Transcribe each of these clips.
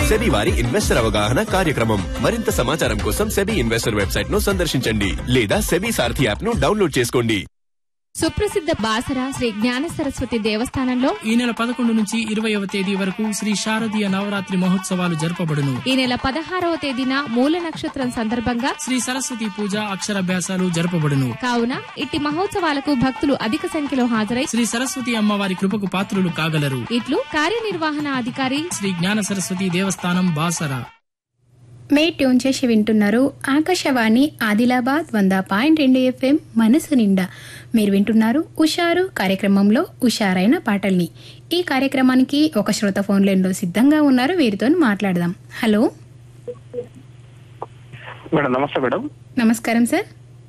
SEBI వారి investor అవగాహన కార్యక్రమం మరింత సమాచారం కోసం సెబీ ఇన్వెస్టర్ వెబ్సైట్ ను సందర్శించండి లేదా సెబీ సారథి యాప్ ను డౌన్లోడ్ చేసుకోండి సుప్రసిద్ధ బాసర శ్రీ జ్ఞాన సరస్వతి దేవస్థానంలో ఈ నెల పదకొండు నుంచి ఇరవైవ తేదీ వరకు శ్రీ శారదీయ నవరాత్రి మహోత్సవాలు జరపబడును ఈ నెల పదహారవ తేదీన మూల నక్షత్రం సందర్భంగా శ్రీ సరస్వతి పూజ అక్షరాభ్యాసాలు జరపబడును కావున ఇట్టి మహోత్సవాలకు భక్తులు అధిక సంఖ్యలో హాజరై శ్రీ సరస్వతి అమ్మవారి కృపకు పాత్రులు కాగలరు ఇట్లు కార్యనిర్వహణ అధికారి శ్రీ జ్ఞాన సరస్వతి దేవస్థానం బాసరా మే ట్యూన్ చేసి వింటున్నారు ఆకాశవాణి ఆదిలాబాద్ వంద పాయింట్ రెండు ఎఫ్ఎం మనసు నిండా మీరు వింటున్నారు ఉషారు కార్యక్రమంలో ఉషారైన పాటల్ని ఈ కార్యక్రమానికి ఒక శ్రోత ఫోన్ లైన్లో సిద్ధంగా ఉన్నారు వీరితో మాట్లాడదాం హలో మేడం నమస్తే మేడం నమస్కారం సార్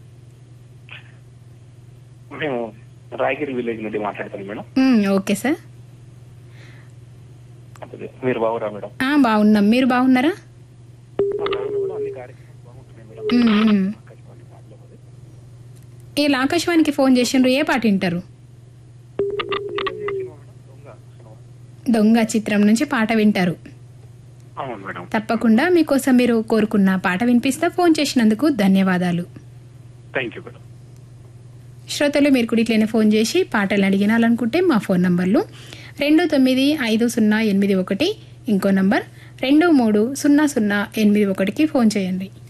మేము రాయగిరి విలేజ్ నుండి మాట్లాడతాను మేడం మ్, ఓకే సార్ అదే మీరు బాగురా మేడం ఆ, బాగున్నాం మీరు బాగున్నారా అన్ని కార్యక్రమాలు బాగుంటున్నాయి మేడం మ్, మ్. ఈ ఆకాశవాణికి ఫోన్ చేసిండ్రు ఏ పాట వింటారు దొంగ చిత్రం నుంచి పాట వింటారు అవును మేడం తప్పకుండా మీకోసం మీరు కోరుకున్న పాట వినిపిస్తా ఫోన్ చేసినందుకు ధన్యవాదాలు థ్యాంక్ యూ మేడం శ్రోతలు మీరు కూడా ఇట్లనే ఫోన్ చేసి పాటలు అడిగినాలనుకుంటే మా ఫోన్ నంబర్లు రెండు తొమ్మిది ఐదు సున్నా ఎనిమిది ఒకటి ఇంకో నంబర్ రెండు మూడు సున్నా సున్నా ఎనిమిది ఒకటికి ఫోన్ చేయండి